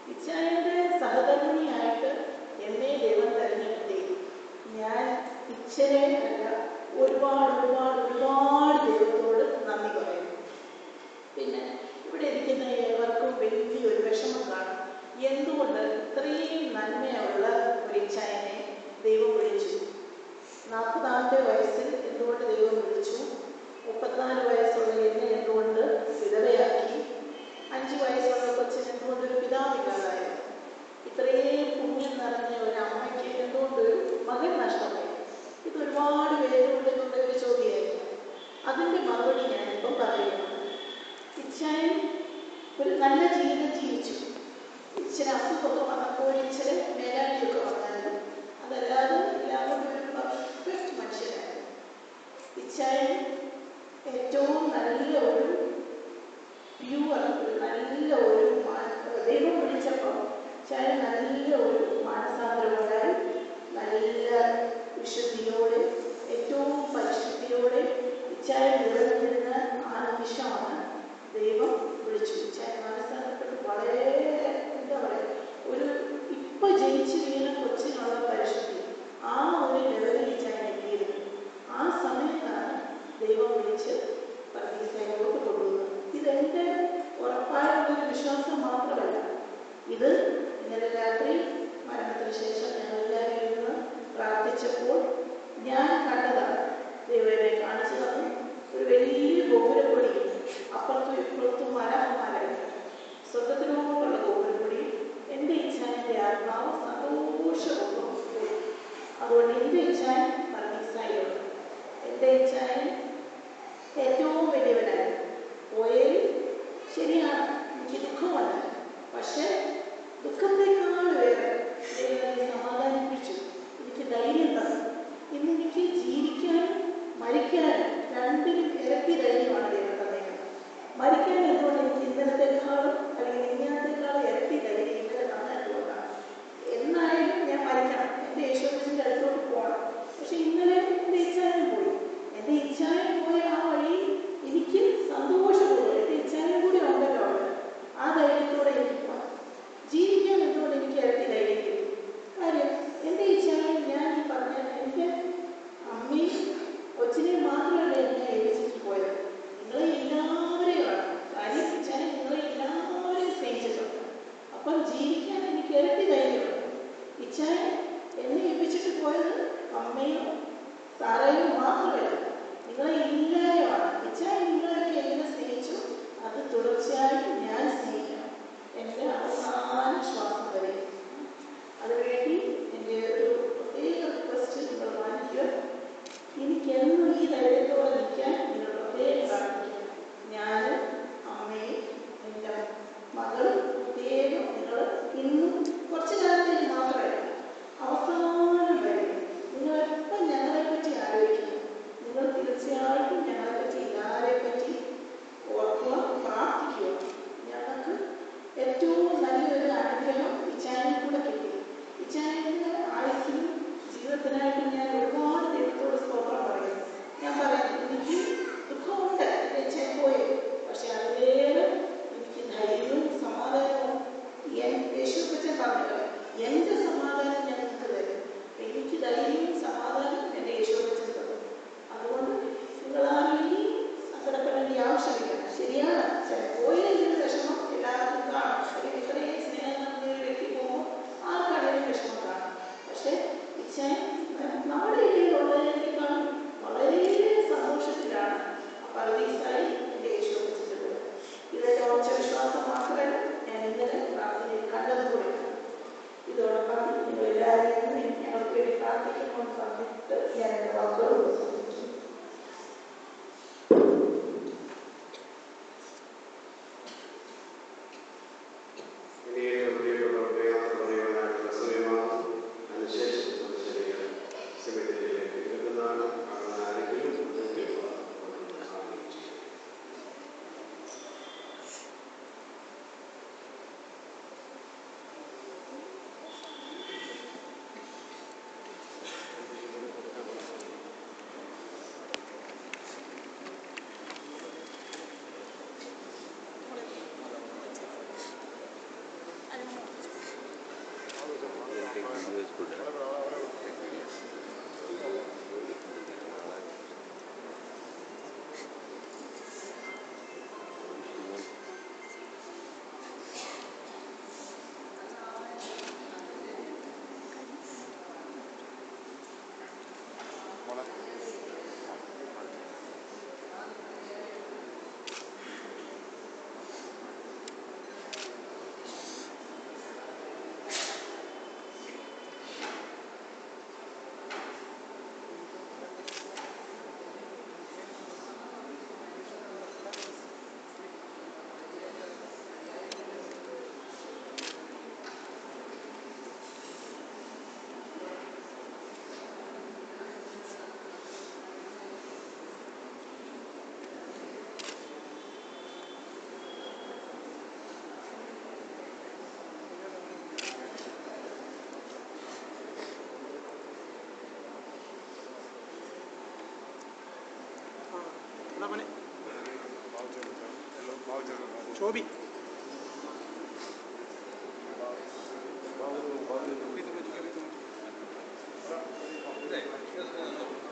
ഇച്ഛായന്റെ സഹധർമ്മിണിയായിട്ട് എന്നെ ദൈവം തെരഞ്ഞെടുത്തേ ഞാൻ ഇച്ഛനെ അല്ല ഒരുപാട് ഒരുപാട് ഒരുപാട് ദൈവത്തോട് നന്ദി പറയുന്നു പിന്നെ ഇവിടെ ഇരിക്കുന്ന ഏവർക്കും വലിയൊരു വിഷമം കാണും എന്തുകൊണ്ട് ഇത്രയും നന്മയുള്ള ഒരു ഇച്ഛായനെ ദൈവം വിളിച്ചു നാൽപ്പതാമത്തെ വയസ്സിൽ എന്തുകൊണ്ട് ദൈവം വിളിച്ചു മുപ്പത്തിനാല് വയസ്സുള്ള എന്നെ എന്തുകൊണ്ട് വിധവയാക്കി അഞ്ച് വയസ്സുള്ള കൊച്ചിന് എന്തുകൊണ്ട് ഒരു പിതാവില്ലാതായത് ഇത്രയും പുണ്യം നിറഞ്ഞ ഒരു അമ്മയ്ക്ക് എന്തുകൊണ്ട് ഒരു മകൻ നഷ്ടമായി ഇത് ഒരുപാട് പേരുള്ളിലുള്ള ഒരു ചോദ്യമായിരുന്നു അതിൻ്റെ മറുപടി ഞാനിപ്പം പറയുന്നു ഇച്ഛായൻ ഒരു നല്ല ജീവിതം ജീവിച്ചു ഇച്ചിരി അസുഖമൊക്കെ വന്നപ്പോൾ ഇച്ചിരി മേലാളിയൊക്കെ വന്നായിരുന്നു അതല്ലാതെ എല്ലാവരും ഒരു പെർഫെക്റ്റ് മനുഷ്യരായിരുന്നു ഇച്ഛായൻ ഏറ്റവും നല്ല ഒരു പ്യുവർ ഒരു നല്ല ഒരു മാ- ദൈവം വിളിച്ചപ്പോൾ ഇച്ഛായൻ നല്ല ഒരു മാനസാന്തരമുണ്ടായി നല്ല വിശുദ്ധിയോടെ ഏറ്റവും പരിശുദ്ധിയോടെ ഇച്ഛായൻ നിലനിന്നിരുന്ന ആ നിമിഷമാണ് ദൈവം വിളിച്ചു ഇച്ഛായൻ മാനസാന്തരപ്പെട്ട് വളരെ എന്താ പറയുക ഒരു ഇപ്പൊ ജനിച്ചു വീണ കൊച്ചിനുള്ള പരിശുദ്ധി ആ ഒരു ലെവലിൽ ഇച്ഛായൻ എത്തിയിരുന്നു ആ സമയത്താണ് ദൈവം വിളിച്ച് പർദീസയിലോട്ട് കൊണ്ടുവന്നത് ഇതെന്റെ ഉറപ്പായുള്ള വിശ്വാസം മാത്രമല്ല ഇത് ഇന്നലെ രാത്രി മരണത്തിന് ശേഷം ഞങ്ങൾ എല്ലാവരും ഇരുന്ന് പ്രാർത്ഥിച്ചപ്പോൾ ഞാൻ കണ്ടതാണ് ദൈവനെ കാണിച്ചു തന്നു ഒരു വലിയ ഗോപുരപ്പൊടി അപ്പുറത്തും ഇപ്പുറത്തും മരമാരുണ്ട് സ്വർഗത്തിനോടുള്ള ഗോപുരപ്പൊടി എൻ്റെ ഇച്ഛാൻ്റെ ആത്മാവ് സന്തോഷപൂർവ്വം പോയി അതുകൊണ്ട് എൻ്റെ ഇച്ഛാൻ പർദീസായിട്ടുണ്ട് എൻ്റെ ഇച്ഛാൻ ഏറ്റവും വലിയവനാണ് പോയേൽ ശരിയാണ് എനിക്ക് ദുഃഖമുണ്ട് പക്ഷേ ദുഃഖത്തെക്കാൾ വേറെ ദൈവം എന്നെ സമാധാനിപ്പിച്ചു എനിക്ക് ധൈര്യം തന്നു ഇന്ന് എനിക്ക് ജീവിക്കാനും മരിക്കാനും രണ്ടിനും ഇരട്ടി ധൈര്യമാണ് ദൈവം തന്നേക്കുന്നത് മരിക്കാൻ എന്തുകൊണ്ട് എനിക്ക് ഇന്നലത്തെക്കാളും അല്ലെങ്കിൽ ഇന്നലത്തെക്കാളും ഇരട്ടി ധൈര്യം ഇന്നലെ തന്നതുകൊണ്ടാണ് എന്നായാലും ഞാൻ മരിക്കണം എൻ്റെ യേശുവിൻ്റെ അടുത്തോട്ട് പോകണം പക്ഷെ ഇന്നലെ എൻ്റെ ഇച്ഛാനും പോയി എൻ്റെ ഇച്ഛാനും പോയ ആ വഴി എനിക്ക് സന്തോഷമുള്ളൂ എൻ്റെ ഇച്ഛാനും കൂടി ഉണ്ടല്ലോ അവിടെ ആ ധൈര്യത്തോടെ എനിക്ക് പോകാം ജീവിക്കാൻ എന്തുകൊണ്ട് എനിക്ക് ഇരട്ടി ധൈര്യം കിട്ടി കാര്യം എൻ്റെ ഇച്ഛാനും ഞാൻ ഈ പറഞ്ഞ എൻ്റെ അമ്മയും കൊച്ചിനെ മാത്രമല്ല എന്നെ ഏൽപ്പിച്ചിട്ട് പോയത് നിങ്ങളെ എല്ലാവരെയുമാണ് കാര്യം ഇച്ഛാനും നിങ്ങളെ എല്ലാവരെയും സ്നേഹിച്ചിട്ടുണ്ട് അപ്പം ജീവിക്കാൻ എനിക്ക് ഇരട്ടി ധൈര്യമുണ്ട് ഇച്ഛാൻ എന്നെ ഏൽപ്പിച്ചിട്ട് പോയത് അമ്മയും സാറയും മാത്രമല്ല നിങ്ങളെ എല്ലാവരുമാണ് ഇച്ഛാൻ നിങ്ങളെയൊക്കെ എങ്ങനെ സ്നേഹിച്ചു അത് തുടർച്ചയായിട്ട് ഞാൻ സ്നേഹിക്കണം എൻ്റെ അവസാന ശ്വാസം വരെ അതുവേണ്ടി എൻ്റെ ഒരു പ്രത്യേക റിക്വസ്റ്റ് നിങ്ങൾ മാനിക്കുക എനിക്കെന്നും ഈ ധൈര്യത്തോടെ നിൽക്കാൻ നിങ്ങൾ പ്രത്യേകം പ്രാർത്ഥിക്കുക ഞാനും അമ്മയും എൻ്റെ മകളും പ്രത്യേകം നിങ്ങൾ ഇന്നും കുറച്ച് കാലത്തേക്ക് മാത്രമല്ല അവസാനം വരെ നിങ്ങൾ എപ്പം ഞങ്ങളെ പറ്റി ആലോചിക്കുന്നു നിങ്ങൾ തീർച്ചയായിട്ടും ഞങ്ങളെ പറ്റി എല്ലാവരെ പറ്റി ഓർക്കുക പ്രാർത്ഥിക്കുക ഞങ്ങൾക്ക് ഏറ്റവും നല്ലൊരു അനുഗ്രഹം ഇച്ചാനിൽ കൂടെ കിട്ടി ഇച്ചാനിൻ്റെ ആയുസ്സിലും ജീവിതത്തിനായിട്ടും ഞാൻ ഒരുപാട് ദൈവത്തോട് സ്തോത്രം പറയും ഞാൻ പറയുന്നു എനിക്ക് ദുഃഖമുണ്ട് എൻ്റെ ഇച്ഛൻ പോയി പക്ഷെ അതിലേറെ എനിക്ക് ധൈര്യവും സമാധാനവും എൻ യേശുപ്പച്ചൻ പറഞ്ഞത് എൻ്റെ സമാധാനം ഞാൻ നിങ്ങൾക്ക് തരും എനിക്ക് ധൈര്യവും സമാധാനവും എൻ്റെ യേശുപ്പച്ചൻ തന്നു അതുകൊണ്ട് നിങ്ങളാരും ഇനി സങ്കടപ്പെടേണ്ട ആവശ്യമില്ല ശരിയാണ് ചില പോയതിൻ്റെ വിഷമം എല്ലാവർക്കും കാണും അല്ലെങ്കിൽ ഇത്രയും സ്നേഹം നൽകുന്ന ഒരു വ്യക്തി പോകുമ്പോൾ ആർക്കാണെങ്കിലും വിഷമം കാണും പക്ഷേ ഇച്ഛാൻ നമ്മുടെ ഇടയിലുള്ളതിനേക്കാളും വളരെ സന്തോഷത്തിലാണ് പരദീസായി എൻ്റെ യേശുപ്പച്ചൻ്റെ കൂടെ ഇതെൻ്റെ ഉറച്ച വിശ്വാസം മാത്രമല്ല ഞാൻ ഇന്നലെ പ്രാർത്ഥനയിൽ കണ്ടതുകൂടെ ഇതോടൊപ്പം നിങ്ങൾ എല്ലാവരെയും ഞങ്ങൾക്ക് വേണ്ടി പ്രാർത്ഥിക്കണമെന്ന് പറഞ്ഞിട്ട് ഞാൻ എൻ്റെ വാക്കുകൾ ഉപസംഹരിച്ചു ഇനിയും പ്രിയപ്പെട്ടവരുടെ യാത്ര പറയുവാനായിട്ടുള്ള സമയമാണ് അതിനുശേഷം നമ്മുടെ ശരീരം സെമിത്തേരിയിലേക്ക് എടുക്കുന്നതാണ് കാണുന്ന ആരെങ്കിലും ഉണ്ടെങ്കിൽ ഒന്ന് അറിയിച്ചു ശോഭി ഇല്ലേ?